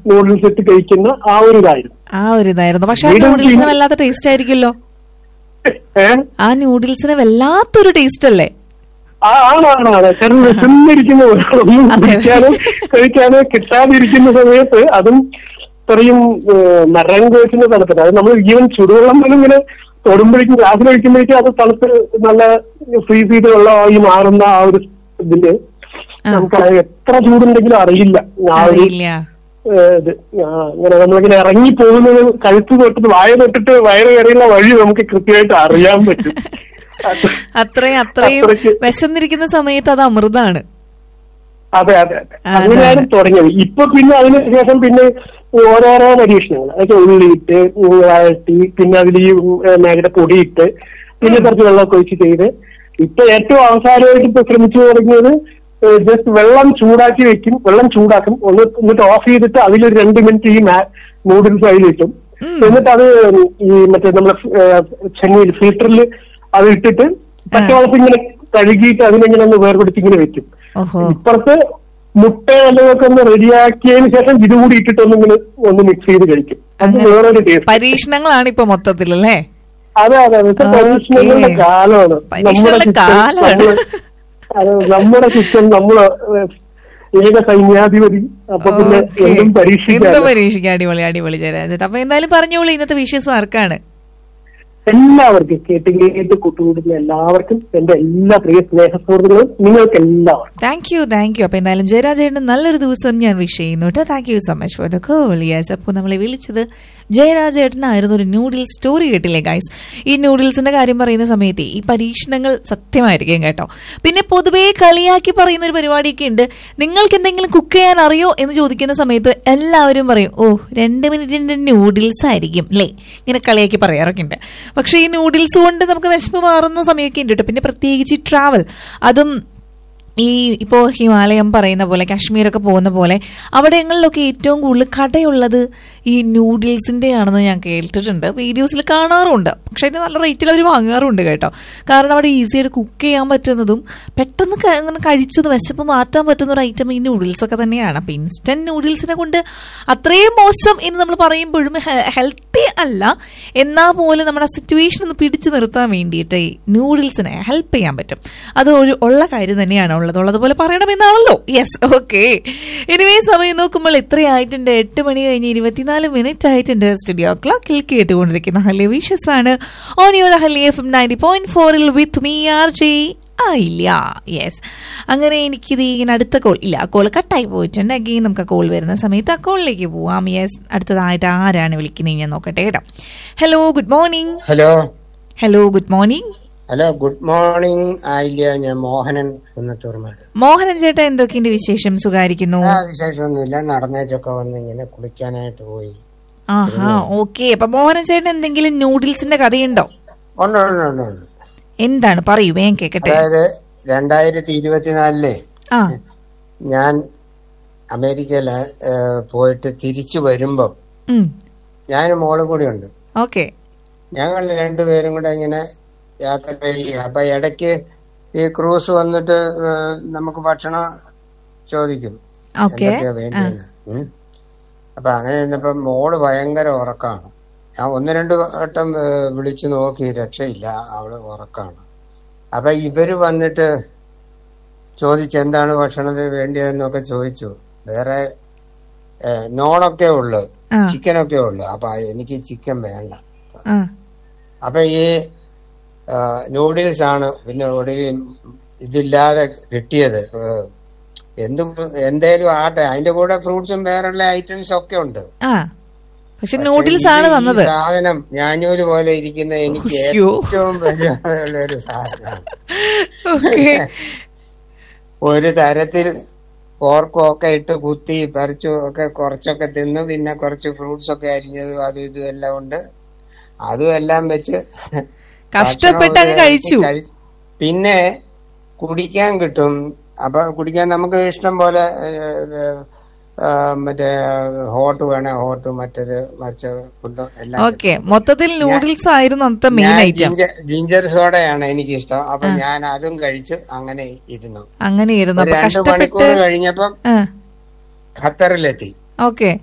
Noodles ഇട്ട് കഴിക്കുന്ന ആ ഒരു ഇതായിരുന്നു ആ ഒരു ഇതായിരുന്നു പക്ഷെ ആ വീണ്ടും നൂഡിൽസിന് പിന്നെ- വല്ലാത്ത ടേസ്റ്റ് ആയിരിക്കുമല്ലോ ഏഹ് ആ നൂഡിൽസിന് വല്ലാത്തൊരു ടേസ്റ്റ് അല്ലേ ആ ആണാണ് ആണ് കാരണം വിശന്നിരിക്കുന്ന ഒന്നും അതെ. കുടിക്കാനോ കഴിക്കാനോ കിട്ടാതിരിക്കുന്ന സമയത്ത് അതും ഇത്രയും മരം കഴിക്കുന്ന തണുപ്പില്ല അത് നമ്മൾ ഈവൻ ചുടുവെള്ളം പോലും ഇങ്ങനെ തൊടുമ്പോഴേക്കും ഗ്ലാസ്സിൽ ഒഴിക്കുമ്പോഴേക്കും അത് തണുത്ത് നല്ല ഫ്രീസ് ചെയ്ത് വെള്ളമായി മാറുന്ന ആ ഒരു ഇതില് ആ. നമുക്ക് അത് എത്ര ചൂടുണ്ടെങ്കിലും അറിയില്ല ആ ഒരു അറിയില്ല ഏഹ്, ഇത് ആ, ഇങ്ങനെ നമ്മളിങ്ങനെ ഇറങ്ങി പോകുന്നത് കഴുത്ത് തൊട്ടിട്ട് വായ തൊട്ടിട്ട് വയറ് കയറിയുള്ള വഴി നമുക്ക് കൃത്യമായിട്ട് അറിയാൻ പറ്റും അത് അത്രയും അത്രയും അത്രയ്ക്ക് വിശന്നിരിക്കുന്ന സമയത്ത് അത് അമൃതാണ് അതെ അതെ അതെ അതാണ്. അങ്ങനെയാണ് തുടങ്ങിയത് ഇപ്പൊ പിന്നെ അതിന് ശേഷം പിന്നെ ഓരോരോ പരീക്ഷണങ്ങൾ അതൊക്കെ ഉള്ളിയിട്ട് വഴട്ടി പിന്നെ അതിൽ ഈ മേഘയുടെ പൊടിയിട്ട് പിന്നെ കുറച്ച് വെള്ളമൊക്കെ ഒഴിച്ച് ചെയ്ത് ഇപ്പൊ ഏറ്റവും അവസാനമായിട്ട് ഇപ്പൊ ശ്രമിച്ചു തുടങ്ങിയത് ജസ്റ്റ് വെള്ളം ചൂടാക്കി വെക്കും വെള്ളം ചൂടാക്കും ഒന്ന് എന്നിട്ട് ഓഫ് ചെയ്തിട്ട് അതിലൊരു രണ്ട് മിനിറ്റ് ഈ നൂഡിൽസ് അതിലിട്ടും എന്നിട്ട് അത് ഈ മറ്റേ നമ്മുടെ ചെന്നൈയിൽ ഫിൽറ്ററിൽ അത് ഇട്ടിട്ട് പച്ചവെള്ളത്തിൽ ഇങ്ങനെ കഴുകിയിട്ട് അതിനെങ്ങനെ ഒന്ന് വേർപെടുത്തി ഇങ്ങനെ വെക്കും ഓഹോ ഇപ്പുറത്ത് മുട്ട വല്ലതൊക്കെ ഒന്ന് റെഡിയാക്കിയതിന് ശേഷം ഇത് കൂടി ഇട്ടിട്ടൊന്ന് ഇങ്ങനെ ഒന്ന് മിക്സ് ചെയ്ത് കഴിക്കും അത് അങ്ങനെ. വേറൊരു ടേസ്റ്റ് പരീക്ഷണങ്ങളാണ് ഇപ്പൊ മൊത്തത്തിലല്ലേ അതെ അതെ അതൊക്കെ ഓക്കേ. പരീക്ഷണങ്ങളുടെ കാലമാണ് പരീക്ഷണങ്ങളുടെ kitchen കാലാണ്. നമ്മള് അതെ, നമ്മുടെ കിച്ചൺ നമ്മള് ഏക സൈന്യാധിപതി അപ്പൊ പിന്നെ ഓക്കേ. എന്തും എന്തും പരീക്ഷിക്കാം പരീക്ഷിക്കാം അടിപൊളി അടിപൊളി ജയരാജേട്ടാ അപ്പൊ എന്തായാലും പറഞ്ഞോളൂ ഇന്നത്തെ വിഷയസ് ആർക്കാണ് എല്ലാവർക്കും കേട്ട് കേട്ട് കൂട്ടുകൂടുന്ന എല്ലാവർക്കും എന്റെ എല്ലാ പ്രിയ സ്നേഹസുഹൃത്തുക്കളും നിങ്ങൾക്ക് എല്ലാവർക്കും താങ്ക് യു താങ്ക് യു അപ്പൊ എന്തായാലും ജയരാജേട്ടന് നല്ലൊരു ദിവസം ഞാൻ വിഷ് ചെയ്യുന്നു കേട്ടോ thank you so much for the call yes അപ്പോൾ നമ്മളെ വിളിച്ചത് ജയരാജേട്ടനായിരുന്നു ഒരു നൂഡിൽസ് സ്റ്റോറി കേട്ടില്ലേ ഗൈസ് ഈ നൂഡിൽസിന്റെ കാര്യം പറയുന്ന സമയത്ത് ഈ പരീക്ഷണങ്ങൾ സത്യമായിരിക്കും കേട്ടോ പിന്നെ പൊതുവേ കളിയാക്കി പറയുന്ന ഒരു പരിപാടിയൊക്കെ ഉണ്ട് നിങ്ങൾക്ക് എന്തെങ്കിലും കുക്ക് ചെയ്യാൻ അറിയോ എന്ന് ചോദിക്കുന്ന സമയത്ത് എല്ലാവരും പറയും ഓ രണ്ട് മിനിറ്റിന്റെ നൂഡിൽസ് ആയിരിക്കും അല്ലേ ഇങ്ങനെ കളിയാക്കി പറയാറൊക്കെ ഉണ്ട് പക്ഷേ ഈ നൂഡിൽസ് കൊണ്ട് നമുക്ക് വിശപ്പ് മാറുന്ന സമയമൊക്കെ ഉണ്ട് കേട്ടോ പിന്നെ പ്രത്യേകിച്ച് ട്രാവൽ അതും ഈ ഇപ്പോൾ ഹിമാലയം പറയുന്ന പോലെ കാശ്മീരൊക്കെ പോകുന്ന പോലെ അവിടങ്ങളിലൊക്കെ ഏറ്റവും കൂടുതൽ കടയുള്ളത് ഈ നൂഡിൽസിന്റെ ആണെന്ന് ഞാൻ കേട്ടിട്ടുണ്ട് വീഡിയോസിൽ കാണാറുണ്ട് പക്ഷെ അതിന് നല്ല റേറ്റിൽ അവർ വാങ്ങാറുണ്ട് കേട്ടോ കാരണം അവിടെ ഈസി ആയിട്ട് കുക്ക് ചെയ്യാൻ പറ്റുന്നതും പെട്ടെന്ന് ക- അങ്ങനെ കഴിച്ചത് വിശപ്പ് മാറ്റാൻ പറ്റുന്ന ഒരു ഐറ്റം ഈ നൂഡിൽസ് ഒക്കെ തന്നെയാണ് അപ്പൊ ഇൻസ്റ്റന്റ് നൂഡിൽസിനെ കൊണ്ട് അത്രയും മോശം എന്ന് നമ്മൾ പറയുമ്പോഴും ഹെൽത്തി അല്ല എന്നാൽ പോലും നമ്മുടെ സിറ്റുവേഷൻ ഒന്ന് പിടിച്ചു നിർത്താൻ വേണ്ടിയിട്ട് ഈ നൂഡിൽസിനെ ഹെൽപ്പ് ചെയ്യാൻ പറ്റും അത് ഒരു ഉള്ള കാര്യം തന്നെയാണ് ഉള്ളത് ഉള്ളതുപോലെ പറയണമെന്നാണല്ലോ യെസ് ഓക്കെ ഇനിവേ സമയം നോക്കുമ്പോൾ എത്രയായിട്ടുണ്ട് എട്ട് മണി കഴിഞ്ഞ് ഇരുപത്തിനാല് മിനിറ്റ് ആയിട്ടുണ്ട് സ്റ്റുഡിയോ ക്ലോക്കിൽ കേട്ടുകൊണ്ടിരിക്കുന്ന ഹലി വിഷസ് ആണ് ഓൺ യുവർ ഹലി എഫ് എം നയൻറ്റി പോയിന്റ് ഫോറിൽ വിത്ത് മീ ആർ ജെ ആയില്ല യെസ് അങ്ങനെ എനിക്കിത് ഇങ്ങനെ അടുത്ത കോൾ ഇല്ല ആ കോൾ കട്ടായി പോയിട്ടുണ്ട് അഗെയിൻ നമുക്ക് കോൾ വരുന്ന സമയത്ത് ആ കോളിലേക്ക് പോവാം യെസ് അടുത്തതായിട്ട് ആരാണ് വിളിക്കുന്നത് ഞാൻ നോക്കട്ടെ കേട്ടോ hello good morning hello hello good morning hello good morning ആയില്ല ഞാൻ മോഹനൻ കുന്നത്തൂർമേട് മോഹനൻ ചേട്ടാ എന്തൊക്കെയുണ്ട് വിശേഷം സുഖായിരിക്കുന്നു ആ വിശേഷമൊന്നുമില്ല നടന്നേച്ചൊക്കെ വന്ന് ഇങ്ങനെ കുളിക്കാനായിട്ട് പോയി ആഹാ ഓക്കെ അപ്പൊ മോഹനൻ ചേട്ടൻ എന്തെങ്കിലും നൂഡിൽസിന്റെ കഥയുണ്ടോ ഉണ്ട് ഉണ്ട് ഉണ്ട് ഉണ്ട് എന്താണ് പറയൂ വേഗം കേക്കട്ടെ അതായത് രണ്ടായിരത്തി ഇരുപത്തിനാലില് ആ ഞാൻ അമേരിക്കയില് ഏഹ്, പോയിട്ട് തിരിച്ചു വരുമ്പം ഉം ഞാനും മോളും കൂടി ഉണ്ട് ഓക്കെ ഞങ്ങൾ രണ്ടുപേരും കൂടെ ഇങ്ങനെ യാത്ര ചെയ്യുക അപ്പൊ ഇടയ്ക്ക് ഈ ക്രൂസ് വന്നിട്ട് ഏഹ്, നമുക്ക് ഭക്ഷണം ചോദിക്കും ഓക്കെ എന്തൊക്കെയാ വേണ്ടിയെന്ന് ഉം. അപ്പൊ അങ്ങനെ ഇരുന്നപ്പോ മോള് ഭയങ്കര ഉറക്കാണ് ഞാൻ ഒന്ന് രണ്ട് വട്ടം ഏ, വിളിച്ചു നോക്കി രക്ഷയില്ല അവള് ഉറക്കാണ് അപ്പൊ ഇവര് വന്നിട്ട് ചോദിച്ചു എന്താണ് ഭക്ഷണത്തിന് വേണ്ടിയതെന്നൊക്കെ ചോദിച്ചു വേറെ ഏ, നോണൊക്കെ ഉള്ളു ആ. ചിക്കനൊക്കെ ഉള്ളു അപ്പൊ എനിക്ക് ചിക്കൻ വേണ്ട ആ അപ്പൊ ഈ നൂഡിൽസ് ആണ് പിന്നെ ഒടുവിൽ ഇതില്ലാതെ കിട്ടിയത് ഏ, എന്ത് എന്തേലും ആട്ടെ അതിന്റെ കൂടെ ഫ്രൂട്ട്സും വേറെയുള്ള ഐറ്റംസ് ഒക്കെ ഉണ്ട് ആ പക്ഷെ പക്ഷേ നൂഡിൽസ് ആണ് ഇത് ഈ തന്നത് സാധനം ഞാനൂര് പോലെ ഇരിക്കുന്ന എനിക്ക് അയ്യോ. ഏറ്റവും വലിയുള്ള ഒരു സാധനമാണ് ഓക്കെ ഒരു തരത്തിൽ പോർക്കും ഒക്കെ ഇട്ട് കുത്തി പറിച്ചു ഒക്കെ കുറച്ചൊക്കെ തിന്നു പിന്നെ കുറച്ച് ഫ്രൂട്ട്സ് ഒക്കെ അരിഞ്ഞതും അതും ഇതും എല്ലാം ഉണ്ട് അതും എല്ലാം വെച്ച് കഷ്ടപ്പെട്ട് അങ്ങ് ഭക്ഷണം കഴിച്ചു കഴി- പിന്നെ കുടിക്കാൻ കിട്ടും അപ്പൊ കുടിക്കാൻ നമുക്ക് ഇഷ്ടം പോലെ ഏഹ്, ഏഹ്, മറ്റേ ഹോട്ട് വേണേ ഹോട്ട് മറ്റേത് മറിച്ച് ഫുഡ് എല്ലാം ഓക്കെ മൊത്തത്തിൽ നൂഡിൽസ് ആയിരുന്നു അന്നത്തെ മെയിൻ ഞാൻ ഐറ്റം ജിഞ്ചർ ജിഞ്ചർ സോഡയാണ് എനിക്ക് ഇഷ്ടം അപ്പൊ ഞാൻ അതും കഴിച്ച് അങ്ങനെ ഇരുന്നു അങ്ങനെ ഇരുന്നു ഒരു അപ്പൊ രണ്ട് കഷ്ടപ്പെട്ട് മണിക്കൂർ കഴിഞ്ഞപ്പം ആ ഖത്തറിലെത്തി ഓക്കെ